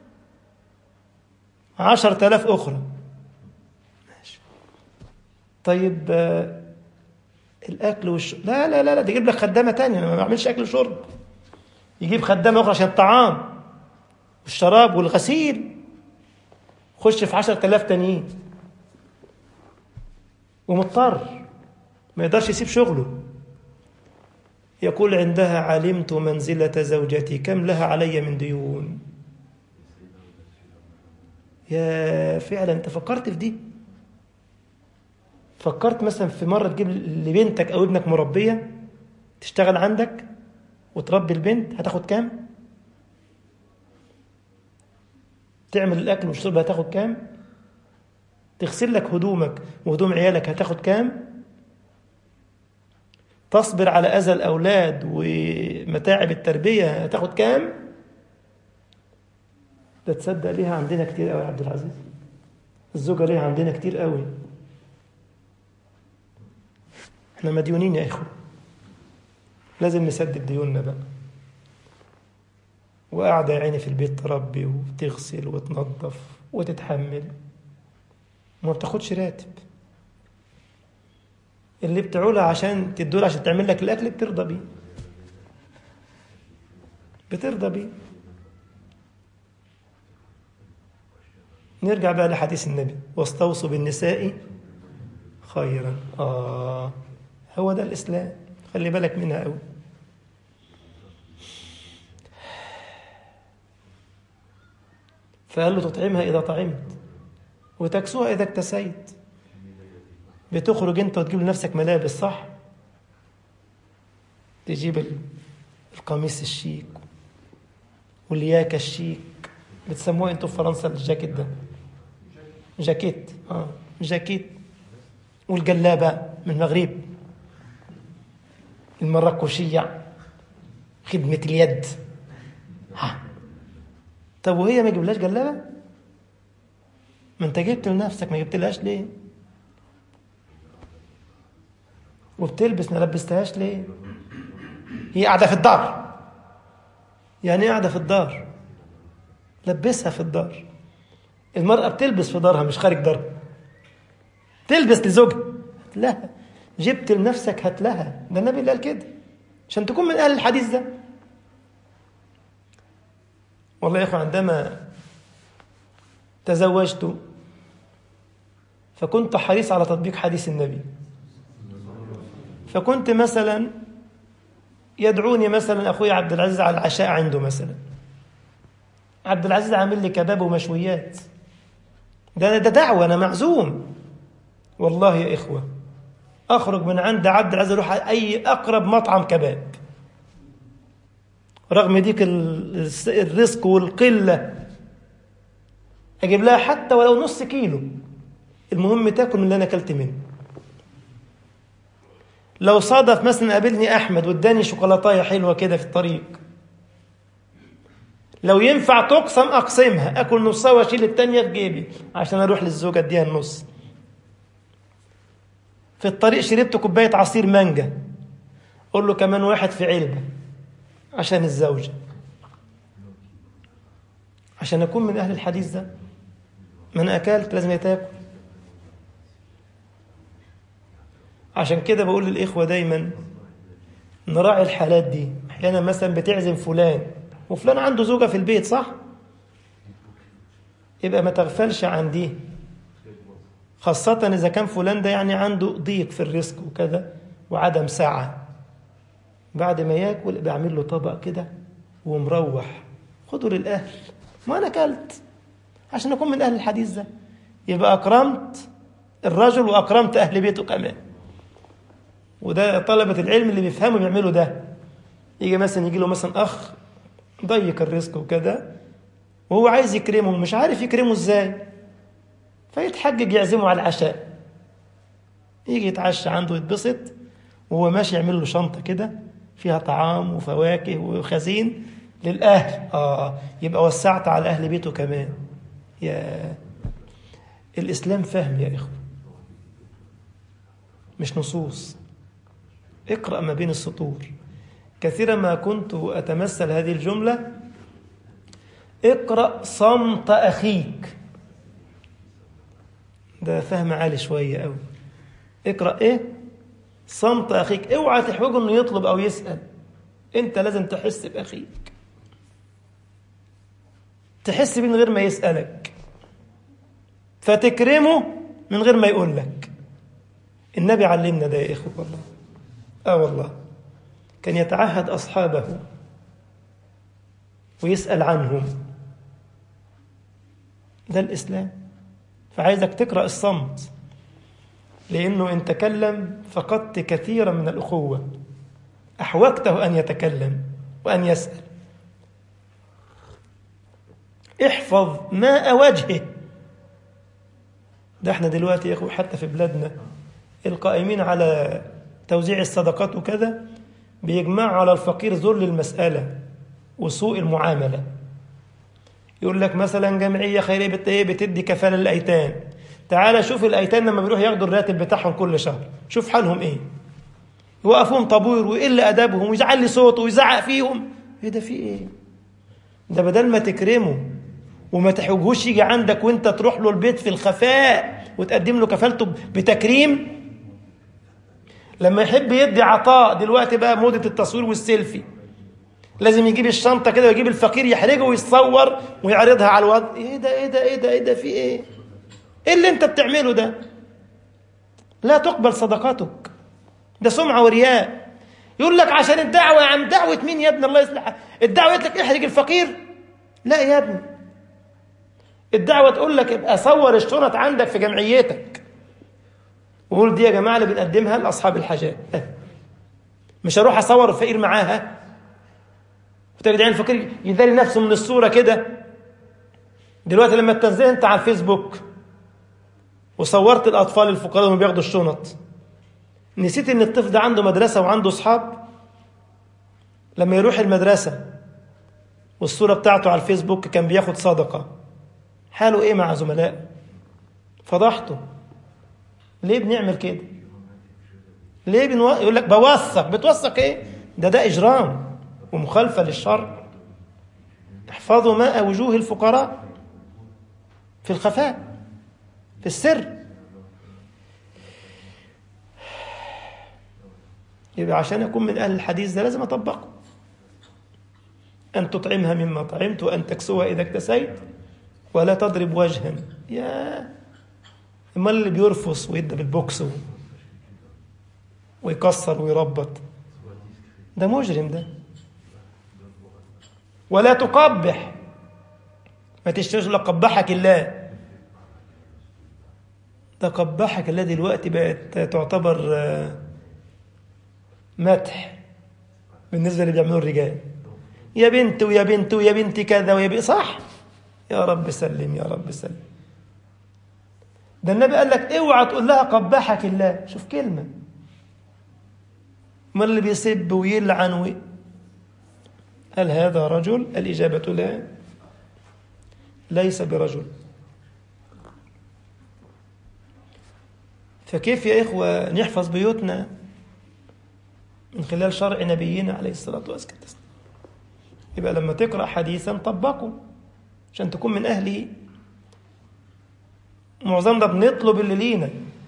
عشر تلاف أخرى ماشي طيب آه الأكل والشرب لا لا لا لا تجيب لك خدامة تانية أنا ما بعملش أكل وشرب يجيب خدامة أخرى عشان الطعام والشراب والغسيل خش في عشر تلاف تانيين ومضطر ما يقدرش يسيب شغله يقول عندها علمت منزلة زوجتي كم لها علي من ديون يا فعلا انت فكرت في دي فكرت مثلا في مرة تجيب لبنتك أو ابنك مربية تشتغل عندك وتربي البنت هتاخد كام تعمل الأكل والشرب هتاخد كام تغسل لك هدومك وهدوم عيالك هتاخد كام تصبر على أذى الأولاد ومتاعب التربية هتاخد كام ده تصدق ليها عندنا كتير قوي يا عبد العزيز الزوجة ليها عندنا كتير قوي احنا مديونين يا إخوة لازم نسدد ديوننا بقى وقاعدة يا عيني في البيت تربي وتغسل وتنظف وتتحمل وما بتاخدش راتب اللي بتعولها عشان تدول عشان تعمل لك الاكل بترضى بيه بترضى بيه نرجع بقى لحديث النبي واستوصوا بالنساء خيرا اه هو ده الاسلام خلي بالك منها قوي فقال له تطعمها اذا طعمت وتكسوها اذا اكتسيت بتخرج انت وتجيب لنفسك ملابس صح تجيب القميص الشيك والياكة الشيك بتسموها انتوا في فرنسا الجاكيت ده جاكيت اه جاكيت والجلابة من المغرب المراكشية خدمة اليد ها طب وهي ما يجيبلهاش جلابة ما انت جبت لنفسك ما جبتلهاش ليه وبتلبس ما لبستهاش ليه هي قاعده في الدار يعني ايه قاعده في الدار لبسها في الدار المرأة بتلبس في دارها مش خارج دارها تلبس لزوجها هات لها جبت لنفسك هات لها ده النبي اللي قال كده عشان تكون من أهل الحديث ده والله يا أخوة عندما تزوجت فكنت حريص على تطبيق حديث النبي فكنت مثلا يدعوني مثلا اخوي عبد العزيز على العشاء عنده مثلا عبد العزيز عامل لي كباب ومشويات ده ده دعوه انا معزوم والله يا اخوه اخرج من عند عبد العزيز اروح اي اقرب مطعم كباب رغم ديك الرزق والقله اجيب لها حتى ولو نص كيلو المهم تاكل من اللي انا اكلت منه لو صادف مثلا قابلني احمد واداني شوكولاتايه حلوه كده في الطريق لو ينفع تقسم اقسمها اكل نصها واشيل التانية في جيبي عشان اروح للزوجه اديها النص في الطريق شربت كوبايه عصير مانجا قول له كمان واحد في علبه عشان الزوجه عشان اكون من اهل الحديث ده ما انا اكلت لازم يتاكل عشان كده بقول للإخوة دايما نراعي الحالات دي أحيانا مثلا بتعزم فلان وفلان عنده زوجة في البيت صح؟ يبقى ما تغفلش عن دي خاصة إذا كان فلان ده يعني عنده ضيق في الرزق وكذا وعدم سعة بعد ما ياكل بعمل له طبق كده ومروح خده للأهل ما أنا أكلت عشان أكون من أهل الحديث ده يبقى أكرمت الرجل وأكرمت أهل بيته كمان وده طلبة العلم اللي بيفهموا بيعملوا ده يجي مثلا يجي له مثلا أخ ضيق الرزق وكذا وهو عايز يكرمه مش عارف يكرمه ازاي فيتحجج يعزمه على العشاء يجي يتعشى عنده يتبسط وهو ماشي يعمل له شنطة كده فيها طعام وفواكه وخزين للأهل آه يبقى وسعت على أهل بيته كمان يا الإسلام فهم يا إخوة مش نصوص اقرأ ما بين السطور كثيرا ما كنت أتمثل هذه الجملة اقرأ صمت أخيك ده فهم عالي شوية أوي اقرأ إيه صمت أخيك اوعى تحوجه إنه يطلب أو يسأل أنت لازم تحس بأخيك تحس بيه من غير ما يسألك فتكرمه من غير ما يقول لك النبي علمنا ده يا إخوة والله آه والله كان يتعهد أصحابه ويسأل عنهم ده الإسلام فعايزك تقرأ الصمت لأنه إن تكلم فقدت كثيرا من الأخوة أحوجته أن يتكلم وأن يسأل احفظ ماء وجهه ده احنا دلوقتي يا اخوة حتى في بلادنا القائمين على توزيع الصدقات وكذا بيجمعوا على الفقير ذل المسألة وسوء المعاملة يقول لك مثلا جمعية خيرية بت- إيه بتدي كفالة للأيتام تعالى شوف الأيتام لما بيروحوا ياخدوا الراتب بتاعهم كل شهر شوف حالهم إيه يوقفوهم طابور ويقل أدبهم ويزعل لي صوته ويزعق فيهم إيه ده في إيه ده بدل ما تكرمه وما تحوجهوش يجي عندك وانت تروح له البيت في الخفاء وتقدم له كفالته بتكريم لما يحب يدي عطاء دلوقتي بقى موضة التصوير والسيلفي لازم يجيب الشنطة كده ويجيب الفقير يحرجه ويتصور ويعرضها على الوضع ايه ده ايه ده ايه ده ايه ده في ايه ايه اللي انت بتعمله ده لا تقبل صدقاتك ده سمعة ورياء يقول لك عشان الدعوة يا عم دعوة مين يا ابن الله يصلحها الدعوة يقول لك احرج الفقير لا يا ابني الدعوة تقول لك ابقى صور الشنط عندك في جمعيتك وقول دي يا جماعة اللي بنقدمها لأصحاب الحاجات مش هروح أصور الفقير معاها وتجد عين الفقير يداري نفسه من الصورة كده دلوقتي لما تنزل انت على الفيسبوك وصورت الأطفال الفقراء وهم بياخدوا الشنط نسيت ان الطفل ده عنده مدرسة وعنده أصحاب لما يروح المدرسة والصورة بتاعته على الفيسبوك كان بياخد صدقة حاله ايه مع زملائه فضحته ليه بنعمل كده ليه بنو... يقول لك بوثق بتوثق ايه ده ده اجرام ومخالفه للشرع احفظوا ماء وجوه الفقراء في الخفاء في السر يبقى عشان اكون من اهل الحديث ده لازم اطبقه ان تطعمها مما طعمت وان تكسوها اذا اكتسيت ولا تضرب وجها يا امال اللي بيرفص ويدى بالبوكس و... ويكسر ويربط ده مجرم ده ولا تقبح ما تشتريش لك قبحك الله ده قبحك الله دلوقتي بقت تعتبر آه، مدح بالنسبة اللي بيعملوه الرجال يا بنت ويا بنت ويا بنت كذا ويا بنت صح يا رب سلم يا رب سلم ده النبي قال لك اوعى تقول لها قبحك الله شوف كلمة ما اللي بيسب ويلعن وي... هل هذا رجل الإجابة لا ليس برجل فكيف يا إخوة نحفظ بيوتنا من خلال شرع نبينا عليه الصلاة والسلام يبقى لما تقرأ حديثا طبقه عشان تكون من أهله معظمنا بنطلب اللي لينا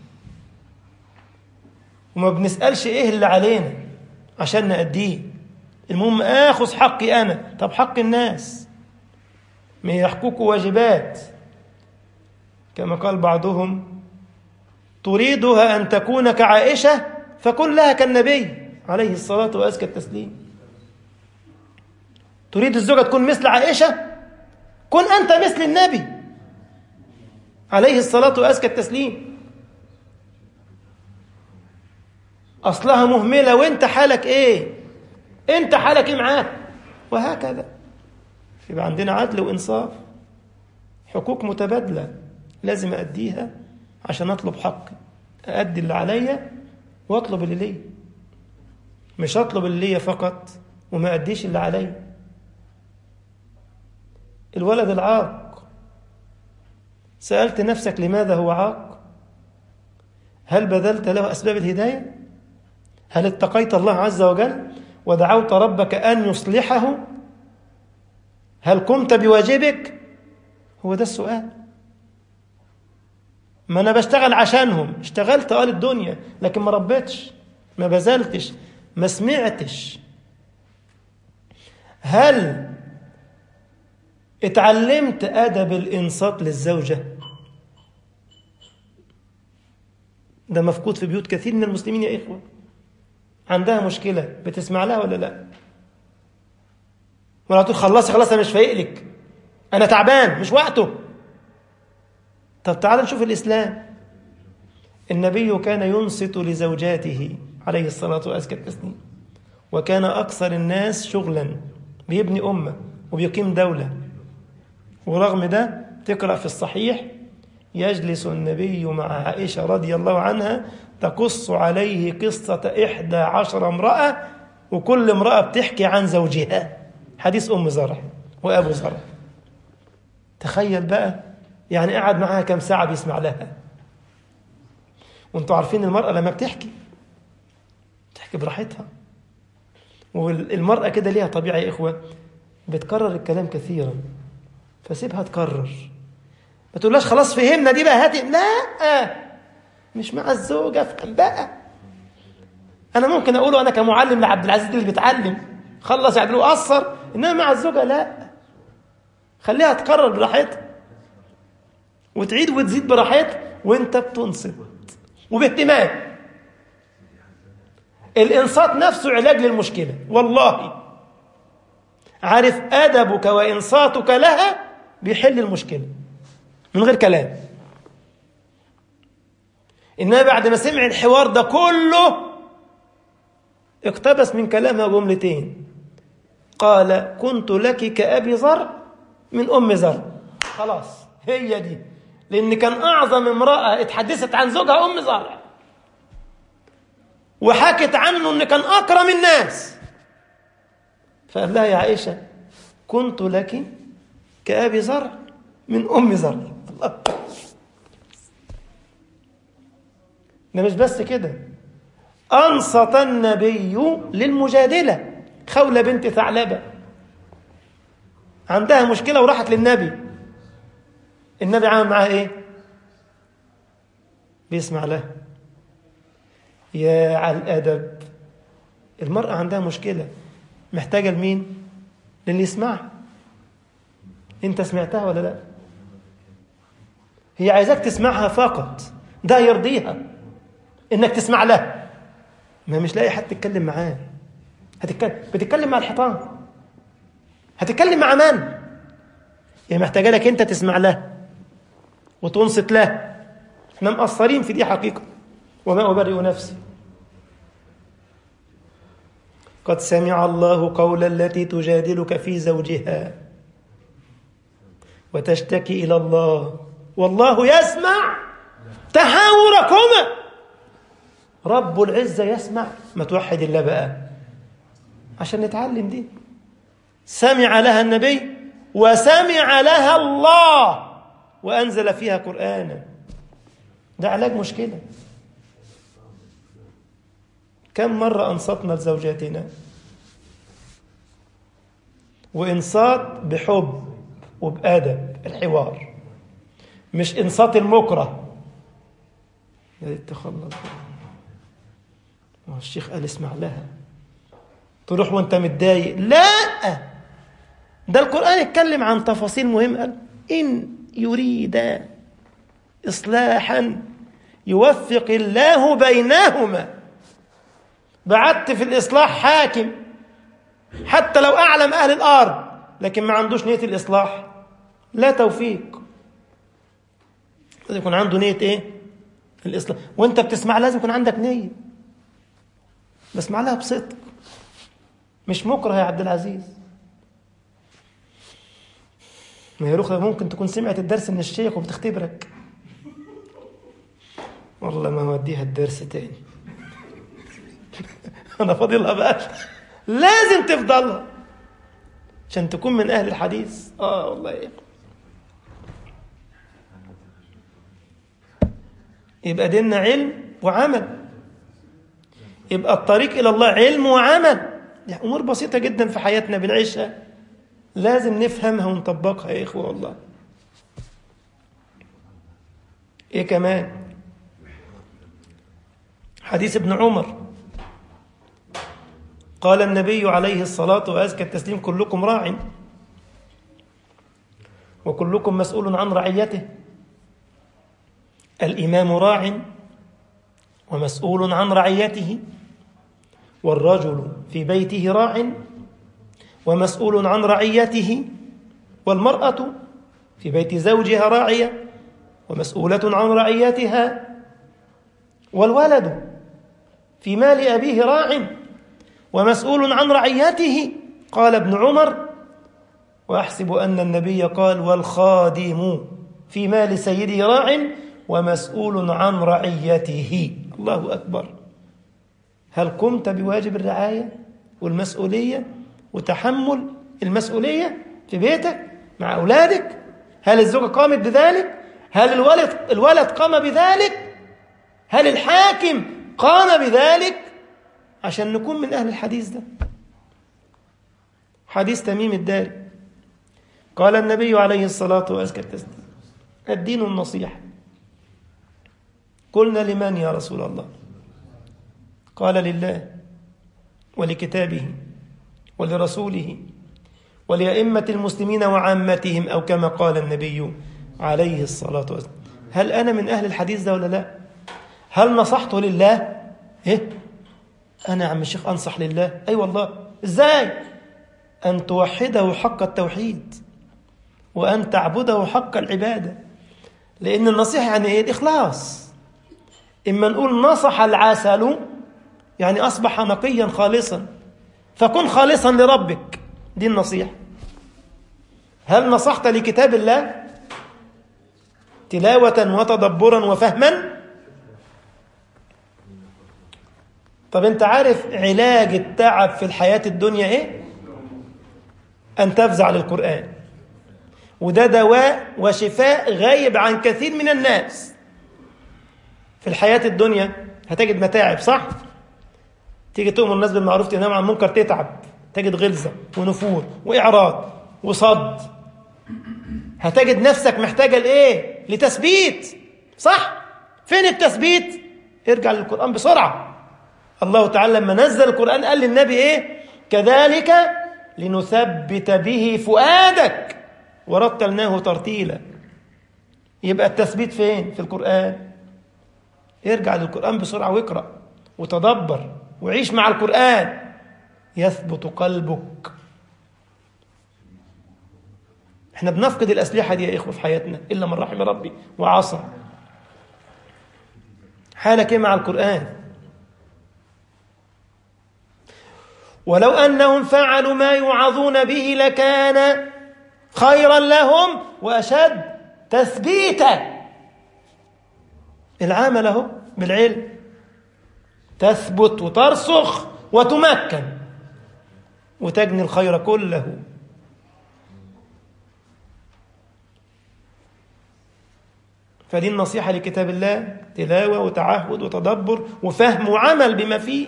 وما بنسألش إيه اللي علينا عشان نأديه المهم آخذ حقي أنا طب حق الناس ما هي حقوق واجبات كما قال بعضهم تريدها أن تكون كعائشة فكن لها كالنبي عليه الصلاة وأزكى التسليم تريد الزوجة تكون مثل عائشة كن أنت مثل النبي عليه الصلاة وأزكى التسليم أصلها مهملة وانت حالك ايه انت حالك ايه معاه وهكذا يبقى عندنا عدل وإنصاف حقوق متبادلة لازم أديها عشان أطلب حقي أدي اللي عليا وأطلب اللي ليا مش أطلب اللي ليا فقط وما أديش اللي عليا الولد العاق سألت نفسك لماذا هو عاق هل بذلت له أسباب الهداية هل اتقيت الله عز وجل ودعوت ربك أن يصلحه هل قمت بواجبك هو ده السؤال ما أنا بشتغل عشانهم اشتغلت قال الدنيا لكن ما ربيتش ما بذلتش ما سمعتش هل اتعلمت أدب الإنصات للزوجة ده مفقود في بيوت كثير من المسلمين يا إخوة عندها مشكلة بتسمع لها ولا لا ولا تقول خلصي خلاص أنا مش فايق لك أنا تعبان مش وقته طب تعال نشوف الإسلام النبي كان ينصت لزوجاته عليه الصلاة وأزكى التسليم وكان أكثر الناس شغلا بيبني أمة وبيقيم دولة ورغم ده تقرأ في الصحيح يجلس النبي مع عائشة رضي الله عنها تقص عليه قصة إحدى عشر امرأة وكل امرأة بتحكي عن زوجها حديث أم زرع وأبو زرع تخيل بقى يعني قعد معاها كم ساعة بيسمع لها وانتوا عارفين المرأة لما بتحكي بتحكي براحتها والمرأة كده ليها طبيعة يا إخوة بتكرر الكلام كثيرا فسيبها تكرر ما تقولهاش خلاص فهمنا دي بقى هاتي لا مش مع الزوجة افهم بقى أنا ممكن أقوله أنا كمعلم لعبد العزيز اللي بيتعلم خلص يعدلوا قصر إنما مع الزوجة لا خليها تكرر براحتها وتعيد وتزيد براحتها وانت بتنصت وباهتمام الانصات نفسه علاج للمشكله والله عارف ادبك وانصاتك لها بيحل المشكله من غير كلام انما بعد ما سمع الحوار ده كله اقتبس من كلامها جملتين قال كنت لك كأبي زرع من أم زرع خلاص هي دي لأن كان أعظم امرأة اتحدثت عن زوجها أم زرع وحكت عنه أن كان أكرم الناس فقال لها يا عائشة كنت لك كأبي زرع من أم زرع الله ده مش بس كده أنصت النبي للمجادلة خولة بنت ثعلبة عندها مشكلة وراحت للنبي النبي عمل معاها ايه بيسمع لها يا على الأدب المرأة عندها مشكلة محتاجة لمين للي يسمعها انت سمعتها ولا لا هي عايزاك تسمعها فقط ده يرضيها انك تسمع لها ما مش لاقي حد تتكلم معاه هتتكلم بتتكلم مع الحيطان هتتكلم مع من هي محتاجه لك انت تسمع لها وتنصت له احنا مقصرين في دي حقيقه وما ابرئ نفسي قد سمع الله قول التي تجادلك في زوجها وتشتكي الى الله والله يسمع تحاوركما رب العزة يسمع ما توحد الله بقى عشان نتعلم دي سمع لها النبي وسمع لها الله وأنزل فيها قرآنا ده علاج مشكلة كم مرة أنصتنا لزوجاتنا وإنصات بحب وبأدب الحوار مش إنصات المكره يا ريت تخلص الشيخ قال اسمع لها تروح وانت متضايق لا ده القرآن اتكلم عن تفاصيل مهمة قال إن يريد إصلاحا يوفق الله بينهما بعت في الإصلاح حاكم حتى لو أعلم أهل الأرض لكن ما عندوش نية الإصلاح لا توفيق لازم يكون عنده نية إيه؟ الإصلاح وأنت بتسمع لازم يكون عندك نية بسمع لها بصدق مش مكره يا عبد العزيز ما هي رخرة ممكن تكون سمعت الدرس من الشيخ وبتختبرك والله ما هوديها الدرس تاني انا فاضلها بقى لازم تفضلها عشان تكون من اهل الحديث اه والله إيه. يبقى ديننا علم وعمل يبقى الطريق الى الله علم وعمل دي امور بسيطه جدا في حياتنا بنعيشها لازم نفهمها ونطبقها يا اخوه والله ايه كمان حديث ابن عمر قال النبي عليه الصلاة وأزكى التسليم كلكم راع وكلكم مسؤول عن رعيته الإمام راع ومسؤول عن رعيته والرجل في بيته راع ومسؤول عن رعيته والمرأة في بيت زوجها راعية ومسؤولة عن رعيتها والولد في مال أبيه راع ومسؤول عن رعيته قال ابن عمر وأحسب أن النبي قال والخادم في مال سيده راع ومسؤول عن رعيته الله أكبر هل قمت بواجب الرعاية والمسؤولية وتحمل المسؤولية في بيتك مع أولادك هل الزوجة قامت بذلك هل الولد, الولد قام بذلك هل الحاكم قام بذلك عشان نكون من أهل الحديث ده حديث تميم الداري قال النبي عليه الصلاة والسلام الدين النصيحة قلنا لمن يا رسول الله قال لله ولكتابه ولرسوله ولأئمة المسلمين وعامتهم أو كما قال النبي عليه الصلاة والسلام هل أنا من أهل الحديث ده ولا لا هل نصحت لله إيه أنا يا عم الشيخ أنصح لله أي أيوة والله إزاي أن توحده حق التوحيد وأن تعبده حق العبادة لأن النصيحة يعني إيه الإخلاص إما نقول نصح العسل يعني أصبح نقيا خالصا فكن خالصا لربك دي النصيحة هل نصحت لكتاب الله تلاوة وتدبرا وفهما طب انت عارف علاج التعب في الحياة الدنيا ايه ان تفزع للقرآن وده دواء وشفاء غايب عن كثير من الناس في الحياة الدنيا هتجد متاعب صح تيجي تؤمر الناس بالمعروف تنام عن المنكر تتعب تجد غلظة ونفور وإعراض وصد هتجد نفسك محتاجة لإيه لتثبيت صح فين التثبيت ارجع للقرآن بسرعة الله تعالى لما نزل القرآن قال للنبي إيه كذلك لنثبت به فؤادك ورتلناه ترتيلا يبقى التثبيت فين في القرآن ارجع للقرآن بسرعة واقرأ وتدبر وعيش مع القرآن يثبت قلبك احنا بنفقد الأسلحة دي يا إخوة في حياتنا إلا من رحم ربي وعصى حالك ايه مع القرآن ولو أنهم فعلوا ما يوعظون به لكان خيرا لهم وأشد تثبيتا العمل اهو بالعلم تثبت وترسخ وتمكن وتجني الخير كله فدي النصيحة لكتاب الله تلاوة وتعهد وتدبر وفهم وعمل بما فيه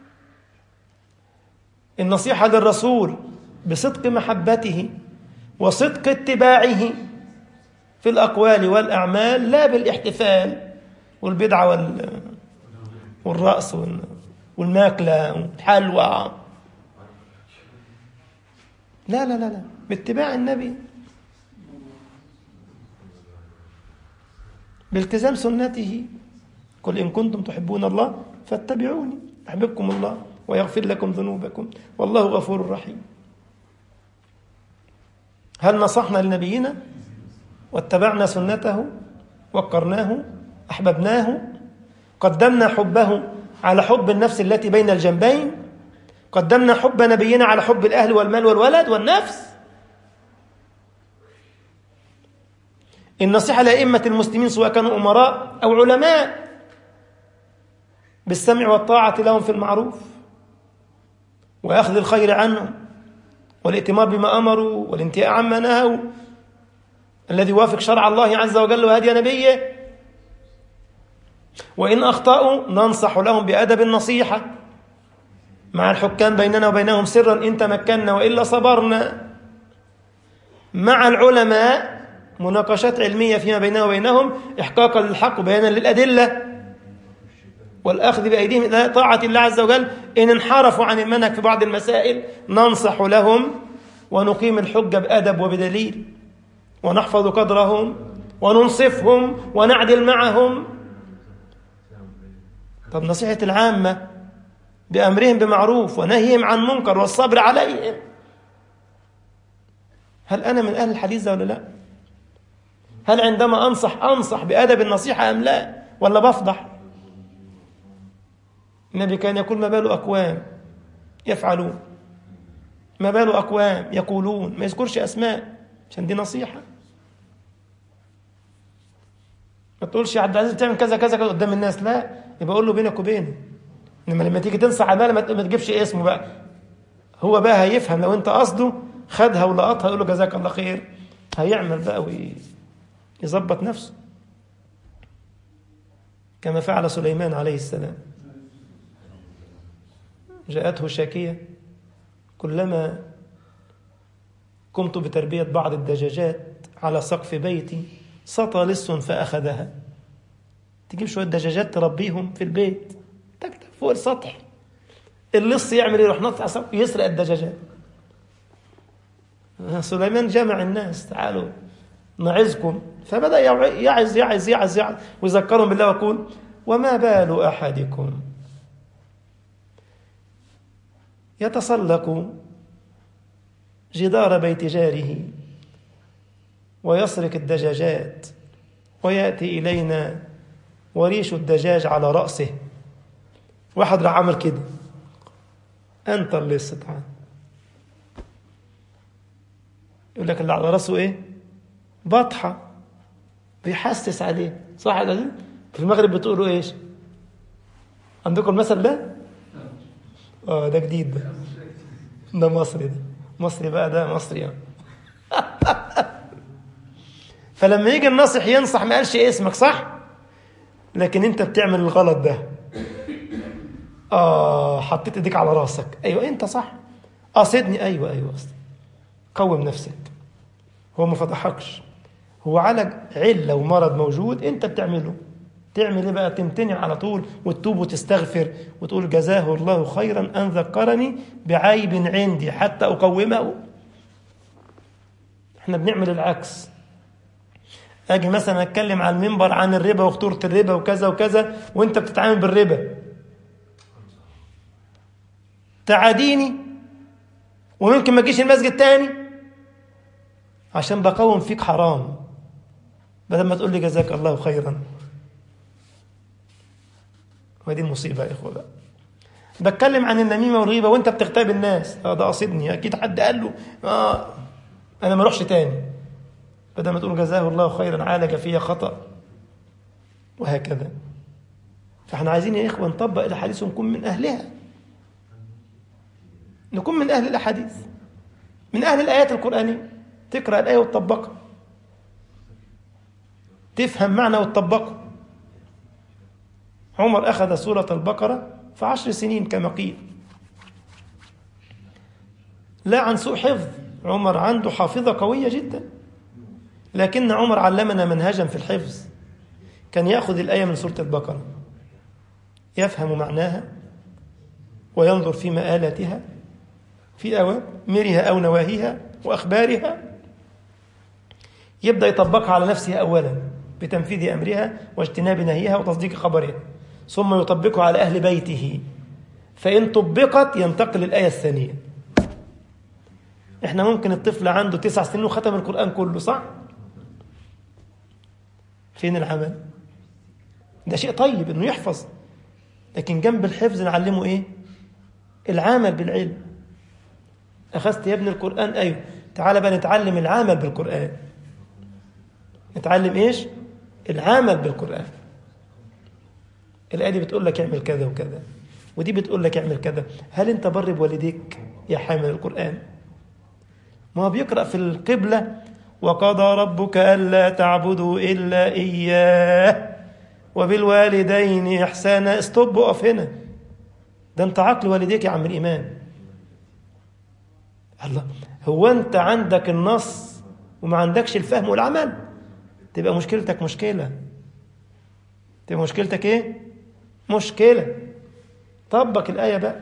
النصيحة للرسول بصدق محبته وصدق اتباعه في الأقوال والأعمال لا بالاحتفال والبدعة وال... والرأس وال... والماكلة والحلوى لا لا لا لا باتباع النبي بالتزام سنته قل إن كنتم تحبون الله فاتبعوني يحببكم الله ويغفر لكم ذنوبكم والله غفور رحيم هل نصحنا لنبينا واتبعنا سنته وقرناه أحببناه قدمنا حبه على حب النفس التي بين الجنبين قدمنا حب نبينا على حب الأهل والمال والولد والنفس النصيحة لأئمة المسلمين سواء كانوا أمراء أو علماء بالسمع والطاعة لهم في المعروف وأخذ الخير عنهم والائتمار بما أمروا والانتهاء عما نهوا الذي يوافق شرع الله عز وجل وهدي نبيه وإن أخطأوا ننصح لهم بأدب النصيحة مع الحكام بيننا وبينهم سرا إن تمكنا وإلا صبرنا مع العلماء مناقشات علمية فيما بيننا وبينهم إحقاقا للحق وبيانا للأدلة والأخذ بأيديهم إلى طاعة الله عز وجل إن انحرفوا عن المنهج في بعض المسائل ننصح لهم ونقيم الحجة بأدب وبدليل ونحفظ قدرهم وننصفهم ونعدل معهم طب نصيحة العامة بأمرهم بمعروف ونهيهم عن منكر والصبر عليهم هل أنا من أهل الحديث ده ولا لا هل عندما أنصح أنصح بأدب النصيحة أم لا ولا بفضح النبي كان يقول ما بال أقوام يفعلون ما بال أقوام يقولون ما يذكرش أسماء عشان دي نصيحة ما تقولش يا عبد العزيز بتعمل كذا كذا كذا قدام الناس لا يبقى قول له بينك وبينه انما لما تيجي تنصح على ما ما تجيبش اسمه بقى هو بقى هيفهم لو انت قصده خدها ولقطها يقول له جزاك الله خير هيعمل بقى ويظبط نفسه كما فعل سليمان عليه السلام جاءته شاكية كلما قمت بتربية بعض الدجاجات على سقف بيتي سطى لص فأخذها تجيب شوية دجاجات تربيهم في البيت تكتب فوق السطح اللص يعمل يروح نط على السقف يسرق الدجاجات سليمان جمع الناس تعالوا نعظكم فبدأ يعظ يعظ يعظ يعظ ويذكرهم بالله ويقول وما بال أحدكم يتسلق جدار بيت جاره ويسرق الدجاجات ويأتي إلينا وريش الدجاج على رأسه واحد راح عمل كده أنت اللي استطعت يقول لك اللي على رأسه إيه بطحة بيحسس عليه صح ولا في المغرب بتقولوا إيش عندكم المثل ده اه ده جديد ده ده مصري ده مصري بقى ده مصري يعني. فلما يجي الناصح ينصح ما قالش اسمك صح لكن انت بتعمل الغلط ده اه حطيت ايديك على راسك ايوه انت صح قاصدني ايوه ايوه قصدي قوم نفسك هو ما فضحكش هو عالج عله ومرض موجود انت بتعمله تعمل ايه بقى تمتنع على طول وتتوب وتستغفر وتقول جزاه الله خيرا ان ذكرني بعيب عندي حتى اقومه احنا بنعمل العكس اجي مثلا اتكلم على المنبر عن الربا وخطوره الربا وكذا وكذا وانت بتتعامل بالربا تعاديني وممكن ما تجيش المسجد تاني عشان بقوم فيك حرام بدل ما تقول لي جزاك الله خيرا ودي المصيبه يا اخوه بقى بتكلم عن النميمه والغيبه وانت بتغتاب الناس اه ده قصدني اكيد حد قال له اه انا ما اروحش تاني بدل ما تقول جزاه الله خيرا عالج فيها خطأ وهكذا فاحنا عايزين يا إخوة نطبق الأحاديث ونكون من أهلها نكون من أهل الأحاديث من أهل الآيات القرآنية تقرأ الآية وتطبقها تفهم معنى وتطبقه عمر أخذ سورة البقرة في عشر سنين كما قيل لا عن سوء حفظ عمر عنده حافظة قوية جدا لكن عمر علمنا منهجا في الحفظ كان يأخذ الآية من سورة البقرة يفهم معناها وينظر في مآلاتها في أوامرها أو نواهيها وأخبارها يبدأ يطبقها على نفسه أولا بتنفيذ أمرها واجتناب نهيها وتصديق خبرها ثم يطبقه على أهل بيته فإن طبقت ينتقل الآية الثانية احنا ممكن الطفل عنده تسع سنين وختم القرآن كله صح؟ فين العمل؟ ده شيء طيب انه يحفظ لكن جنب الحفظ نعلمه ايه؟ العمل بالعلم أخذت يا ابن القرآن أيوه تعال بقى نتعلم العمل بالقرآن نتعلم إيش؟ العمل بالقرآن الآية دي بتقول لك اعمل كذا وكذا ودي بتقول لك اعمل كذا هل أنت بر بوالديك يا حامل القرآن؟ ما هو بيقرأ في القبلة وقضى ربك ألا تعبدوا إلا إياه وبالوالدين إحسانا استوب وقف هنا ده أنت عقل والديك يا عم الإيمان الله هو أنت عندك النص وما عندكش الفهم والعمل تبقى مشكلتك مشكلة تبقى مشكلتك إيه؟ مشكلة طبق الآية بقى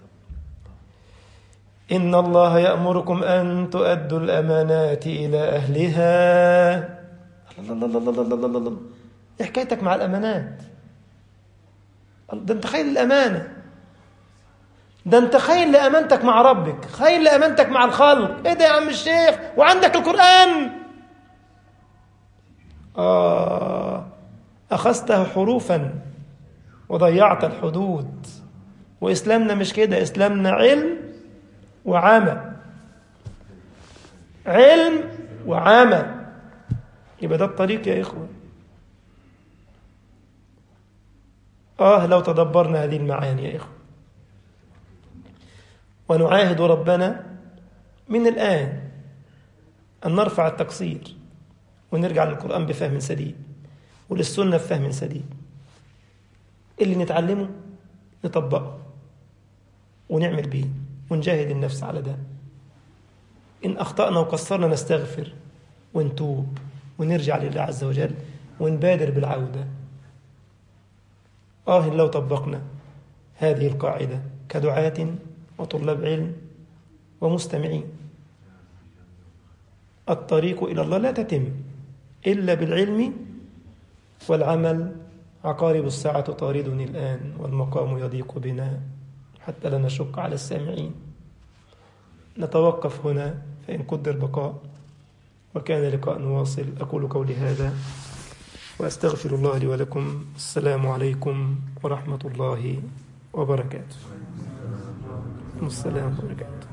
إن الله يأمركم أن تؤدوا الأمانات إلى أهلها الله الله الله الله الله الله الله إيه حكايتك مع الأمانات ده أنت خايل الأمانة ده أنت خايل لأمانتك مع ربك خايل لأمانتك مع الخلق إيه ده يا عم الشيخ وعندك القرآن آه أخذته حروفا وضيعت الحدود وإسلامنا مش كده إسلامنا علم وعمل علم وعمل يبقى ده الطريق يا إخوة آه لو تدبرنا هذه المعاني يا إخوة ونعاهد ربنا من الآن أن نرفع التقصير ونرجع للقرآن بفهم سديد وللسنة بفهم سديد اللي نتعلمه نطبقه ونعمل بيه ونجاهد النفس على ده إن أخطأنا وقصرنا نستغفر ونتوب ونرجع لله عز وجل ونبادر بالعودة آه لو طبقنا هذه القاعدة كدعاة وطلاب علم ومستمعين الطريق إلى الله لا تتم إلا بالعلم والعمل عقارب الساعة تطاردني الآن والمقام يضيق بنا حتى لا نشق على السامعين نتوقف هنا فإن قدر بقاء وكان لقاء واصل أقول قولي هذا وأستغفر الله لي ولكم السلام عليكم ورحمة الله وبركاته السلام وبركاته